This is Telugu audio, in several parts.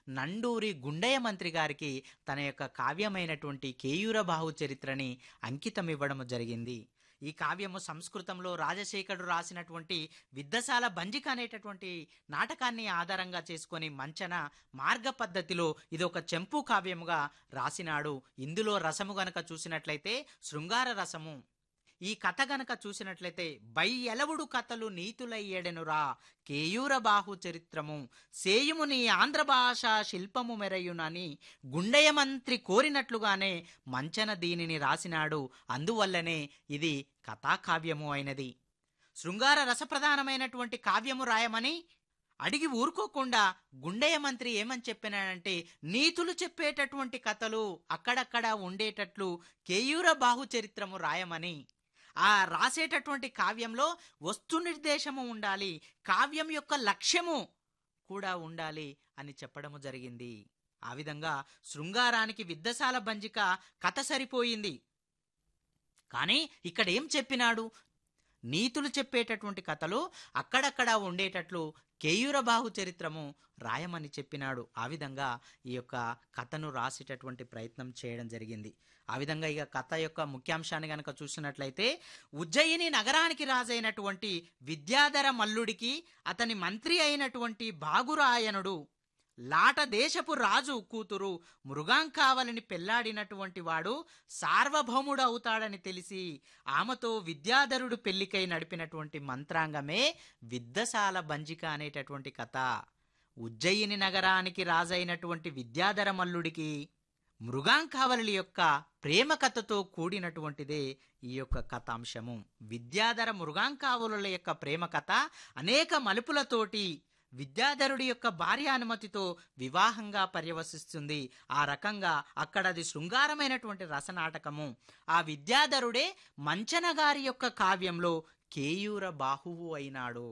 నండూరి గుండయ్య మంత్రి గారికి తన యొక్క కావ్యమైనటువంటి కేయూర బాహు చరిత్రని అంకితం ఇవ్వడం జరిగింది ఈ కావ్యము సంస్కృతంలో రాజశేఖరుడు రాసినటువంటి విద్దశాల బంజిక అనేటటువంటి నాటకాన్ని ఆధారంగా చేసుకొని మంచన మార్గ పద్ధతిలో ఇది ఒక చెంపు కావ్యముగా రాసినాడు ఇందులో రసము గనక చూసినట్లయితే శృంగార రసము ఈ కథ గనక చూసినట్లయితే బై ఎలవుడు కథలు నీతులయ్యేడెనురా కేయూర బాహు చరిత్రము సేయుముని ఆంధ్ర భాష శిల్పము మెరయునని గుండెయ మంత్రి కోరినట్లుగానే మంచన దీనిని రాసినాడు అందువల్లనే ఇది కథాకావ్యము అయినది శృంగార రసప్రధానమైనటువంటి కావ్యము రాయమని అడిగి ఊరుకోకుండా గుండెయ మంత్రి ఏమని చెప్పినాడంటే నీతులు చెప్పేటటువంటి కథలు అక్కడక్కడ ఉండేటట్లు కేయూర బాహు చరిత్రము రాయమని ఆ రాసేటటువంటి కావ్యంలో వస్తు నిర్దేశము ఉండాలి కావ్యం యొక్క లక్ష్యము కూడా ఉండాలి అని చెప్పడము జరిగింది ఆ విధంగా శృంగారానికి విద్దశాల బంజిక కథ సరిపోయింది కానీ ఇక్కడ ఏం చెప్పినాడు నీతులు చెప్పేటటువంటి కథలు అక్కడక్కడ ఉండేటట్లు కేయూరబాహు చరిత్రము రాయమని చెప్పినాడు ఆ విధంగా ఈ యొక్క కథను రాసేటటువంటి ప్రయత్నం చేయడం జరిగింది ఆ విధంగా ఇక కథ యొక్క ముఖ్యాంశాన్ని గనక చూసినట్లయితే ఉజ్జయిని నగరానికి రాజైనటువంటి విద్యాధర మల్లుడికి అతని మంత్రి అయినటువంటి బాగురాయనుడు లాట దేశపు రాజు కూతురు మృగాంకావలిని పెళ్లాడినటువంటి వాడు సార్వభౌముడు అవుతాడని తెలిసి ఆమెతో విద్యాధరుడు పెళ్లికై నడిపినటువంటి మంత్రాంగమే విద్దశాల బంజిక అనేటటువంటి కథ ఉజ్జయిని నగరానికి రాజైనటువంటి విద్యాధర మల్లుడికి మృగాంకావలి యొక్క ప్రేమ కథతో కూడినటువంటిదే ఈ యొక్క కథాంశము విద్యాధర మృగాంకావలుల యొక్క ప్రేమ కథ అనేక మలుపులతోటి విద్యాధరుడి యొక్క భార్య అనుమతితో వివాహంగా పర్యవసిస్తుంది ఆ రకంగా అక్కడ అది శృంగారమైనటువంటి రసనాటకము ఆ విద్యాధరుడే మంచనగారి యొక్క కావ్యంలో కేయూర బాహువు అయినాడు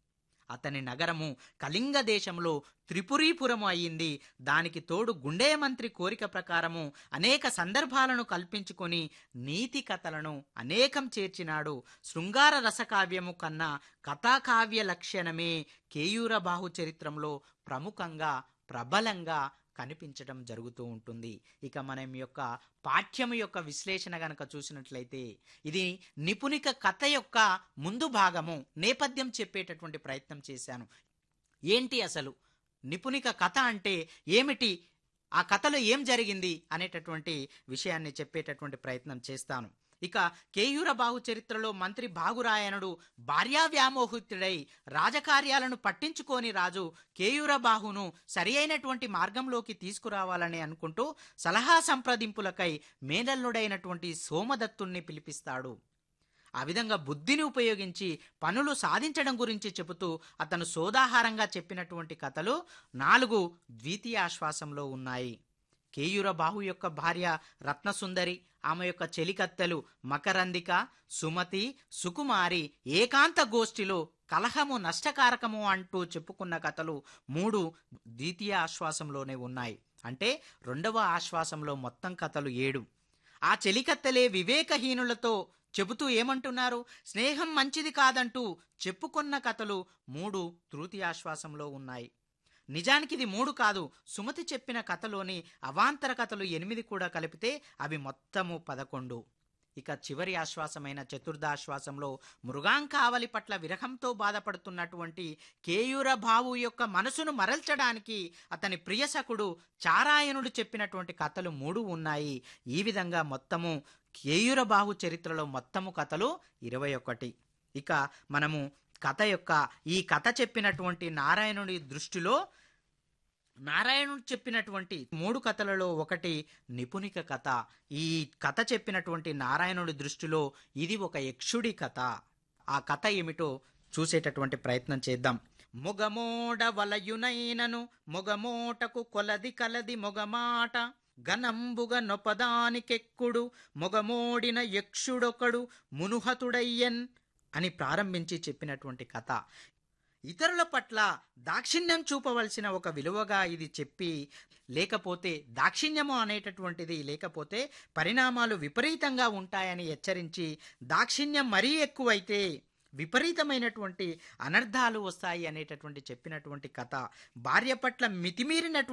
అతని నగరము కళింగ దేశంలో త్రిపురీపురము అయ్యింది దానికి తోడు గుండె మంత్రి కోరిక ప్రకారము అనేక సందర్భాలను కల్పించుకొని నీతి కథలను అనేకం చేర్చినాడు శృంగార రసకావ్యము కన్నా కథాకావ్య లక్షణమే కేయూర బాహు చరిత్రంలో ప్రముఖంగా ప్రబలంగా కనిపించడం జరుగుతూ ఉంటుంది ఇక మనం యొక్క పాఠ్యం యొక్క విశ్లేషణ గనక చూసినట్లయితే ఇది నిపుణిక కథ యొక్క ముందు భాగము నేపథ్యం చెప్పేటటువంటి ప్రయత్నం చేశాను ఏంటి అసలు నిపుణిక కథ అంటే ఏమిటి ఆ కథలో ఏం జరిగింది అనేటటువంటి విషయాన్ని చెప్పేటటువంటి ప్రయత్నం చేస్తాను ఇక కేయూర బాహు చరిత్రలో మంత్రి బాగురాయనుడు భార్యా వ్యామోహితుడై రాజకార్యాలను పట్టించుకోని రాజు కేయూర బాహును సరి అయినటువంటి మార్గంలోకి తీసుకురావాలని అనుకుంటూ సలహా సంప్రదింపులకై మేనల్లుడైనటువంటి సోమదత్తుణ్ణి పిలిపిస్తాడు ఆ విధంగా బుద్ధిని ఉపయోగించి పనులు సాధించడం గురించి చెబుతూ అతను సోదాహారంగా చెప్పినటువంటి కథలు నాలుగు ద్వితీయాశ్వాసంలో ఉన్నాయి కేయూర బాహు యొక్క భార్య రత్నసుందరి ఆమె యొక్క చెలికత్తెలు మకరందిక సుమతి సుకుమారి ఏకాంత గోష్ఠిలో కలహము నష్టకారకము అంటూ చెప్పుకున్న కథలు మూడు ద్వితీయ ఆశ్వాసంలోనే ఉన్నాయి అంటే రెండవ ఆశ్వాసంలో మొత్తం కథలు ఏడు ఆ చెలికత్తెలే వివేకహీనులతో చెబుతూ ఏమంటున్నారు స్నేహం మంచిది కాదంటూ చెప్పుకున్న కథలు మూడు తృతీయాశ్వాసంలో ఉన్నాయి నిజానికి ఇది మూడు కాదు సుమతి చెప్పిన కథలోని అవాంతర కథలు ఎనిమిది కూడా కలిపితే అవి మొత్తము పదకొండు ఇక చివరి ఆశ్వాసమైన చతుర్థాశ్వాసంలో మృగాంకావలి పట్ల విరహంతో బాధపడుతున్నటువంటి కేయూర భావు యొక్క మనసును మరల్చడానికి అతని ప్రియసకుడు చారాయణుడు చెప్పినటువంటి కథలు మూడు ఉన్నాయి ఈ విధంగా మొత్తము కేయూర బాహు చరిత్రలో మొత్తము కథలు ఇరవై ఒకటి ఇక మనము కథ యొక్క ఈ కథ చెప్పినటువంటి నారాయణుడి దృష్టిలో నారాయణుడు చెప్పినటువంటి మూడు కథలలో ఒకటి నిపుణిక కథ ఈ కథ చెప్పినటువంటి నారాయణుడి దృష్టిలో ఇది ఒక యక్షుడి కథ ఆ కథ ఏమిటో చూసేటటువంటి ప్రయత్నం చేద్దాం మొగమోడ వలయునైనను మొగమోటకు కొలది కలది మొగమాట గనంబుగ నొపదానికెక్కుడు మొగమోడిన యక్షుడొకడు మునుహతుడయ్యన్ అని ప్రారంభించి చెప్పినటువంటి కథ ఇతరుల పట్ల దాక్షిణ్యం చూపవలసిన ఒక విలువగా ఇది చెప్పి లేకపోతే దాక్షిణ్యము అనేటటువంటిది లేకపోతే పరిణామాలు విపరీతంగా ఉంటాయని హెచ్చరించి దాక్షిణ్యం మరీ ఎక్కువైతే విపరీతమైనటువంటి అనర్థాలు వస్తాయి అనేటటువంటి చెప్పినటువంటి కథ భార్య పట్ల మితిమీరినటువంటి